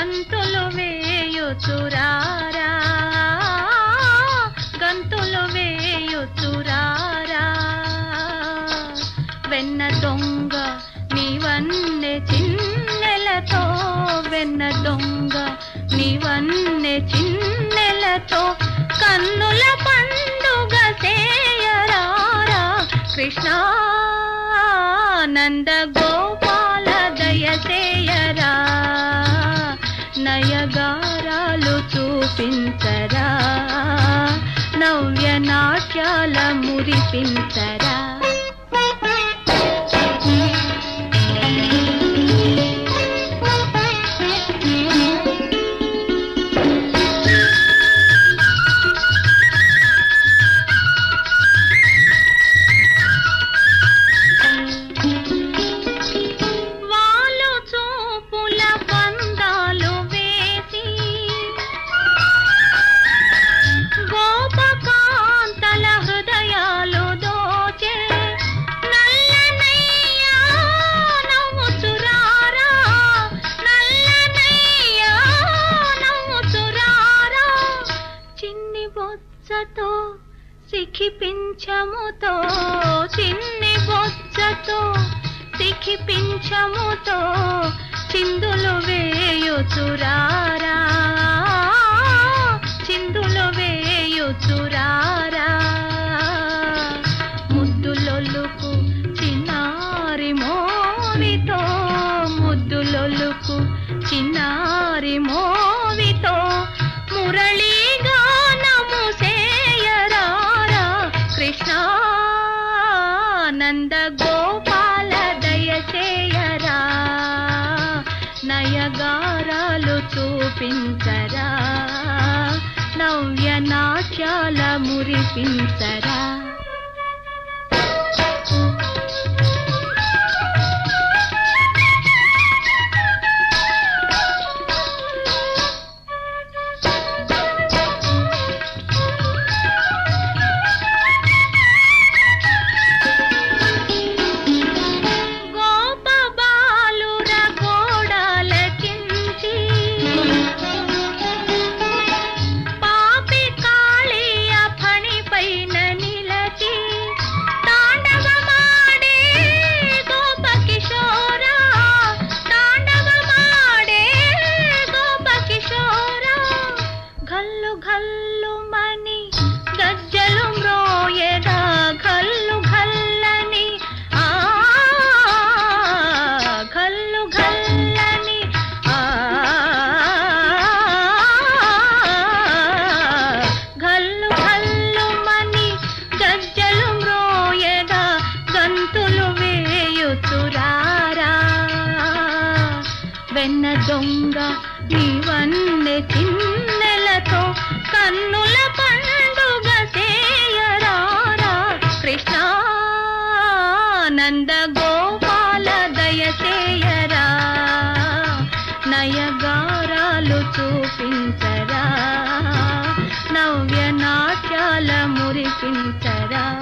గంతులు వేయుచురారా గంతులు వేయుచురారా వెన్న దొంగ నీవన్నె చిన్నెలతో వెన్న దొంగ నీవన్నె చిన్నెలతో కన్నుల పండుగ చేయరారా కృష్ణ నంద గోపాల దయసేయరా నయగారాలు చూపించరా నవ్య నాట్యాల మురిపించరా వాలు చూపుల పందాలు వేసి గోపకాంతల హృదయాలు దోచే నల్లనయ్యా నవ్వుచురారా నల్లనయ్యా నవ్వుచురారా చిన్ని బొచ్చతో సిఖిపించముతో చిన్ని బొచ్చతో సిఖిపించముతో చిందులు వేయుచురారా చిందులు వేయుచురారా ముద్దులొల్లుకు చిన్నారి మోవితో ముద్దులొల్లుకు చిన్నారి మోవితో మురళీ గానము సేయరారా కృష్ణ నంద గోపాల దయచేయరా నయగారాలు చూపించరా నవ్య నాట్యాల మురిపించరా గోప బాలుర కోడలకించి పాపి కాళీయ ఫణిపైన నిలచి తాండవమాడే గోప కిశోరా తాండవమాడే గోప కిశోరా గల్లు గల్లు మని గజ్జలు మ్రోయగా గల్లు గల్లని ఆ గల్లు గల్లని ఆ గల్లు గల్లు మని గజ్జలు మ్రోయగా గంతులు వేయుచురారా వెన్న దొంగ నీవన్నె చిన్నెలతో కన్నుల పండుగ చేయరారా కృష్ణ నంద గోపాల దయచేయరా నయగారాలు చూపించరా నవ్య నాట్యాల మురిపించరా